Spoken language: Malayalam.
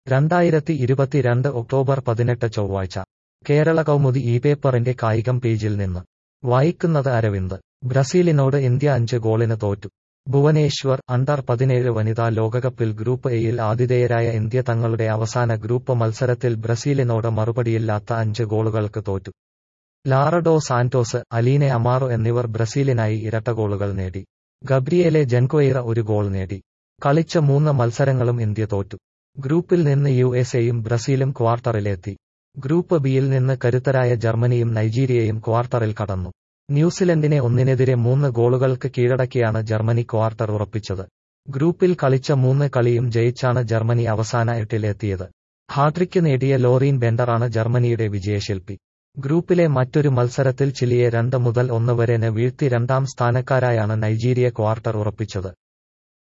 രണ്ടായിരത്തി ഇരുപത്തിരണ്ട് ഒക്ടോബർ പതിനെട്ട് ചൊവ്വാഴ്ച കേരള കൗമുദി ഈ പേപ്പറിന്റെ കായികം പേജിൽ നിന്ന് വായിക്കുന്നത് അരവിന്ദ് ബ്രസീലിനോട് ഇന്ത്യ അഞ്ച് ഗോളിന് തോറ്റു ഭുവനേശ്വർ അണ്ടർ പതിനേഴ് വനിതാ ലോകകപ്പിൽ ഗ്രൂപ്പ് എയിൽ ആതിഥേയരായ ഇന്ത്യ തങ്ങളുടെ അവസാന ഗ്രൂപ്പ് മത്സരത്തിൽ ബ്രസീലിനോട് മറുപടിയില്ലാത്ത അഞ്ച് ഗോളുകൾക്ക് തോറ്റു ലാറഡോ സാന്റോസ് അലീനെ അമാറോ എന്നിവർ ബ്രസീലിനായി ഇരട്ട ഗോളുകൾ നേടി ഗബ്രിയേലെ ജൻകൊയിറ ഒരു ഗോൾ നേടി കളിച്ച മൂന്ന് മത്സരങ്ങളും ഇന്ത്യ തോറ്റു ഗ്രൂപ്പിൽ നിന്ന് യു എസ് എയും ബ്രസീലും ക്വാർട്ടറിലെത്തി ഗ്രൂപ്പ് ബിയിൽ നിന്ന് കരുത്തരായ ജർമ്മനിയും നൈജീരിയയും ക്വാർട്ടറിൽ കടന്നു ന്യൂസിലൻഡിനെ ഒന്നിനെതിരെ മൂന്ന് ഗോളുകൾക്ക് കീഴടക്കിയാണ് ജർമ്മനി ക്വാർട്ടർ ഉറപ്പിച്ചത് ഗ്രൂപ്പിൽ കളിച്ച മൂന്ന് കളിയും ജയിച്ചാണ് ജർമ്മനി അവസാന എട്ടിലെത്തിയത് ഹാട്രിക്ക് നേടിയ ലോറീൻ ബെൻഡറാണ് ജർമ്മനിയുടെ വിജയശില്പി ഗ്രൂപ്പിലെ മറ്റൊരു മത്സരത്തിൽ ചിലിയെ രണ്ട് മുതൽ ഒന്ന് വരെ ന് വീഴ്ത്തി രണ്ടാം സ്ഥാനക്കാരായാണ് നൈജീരിയ ക്വാർട്ടർ ഉറപ്പിച്ചത്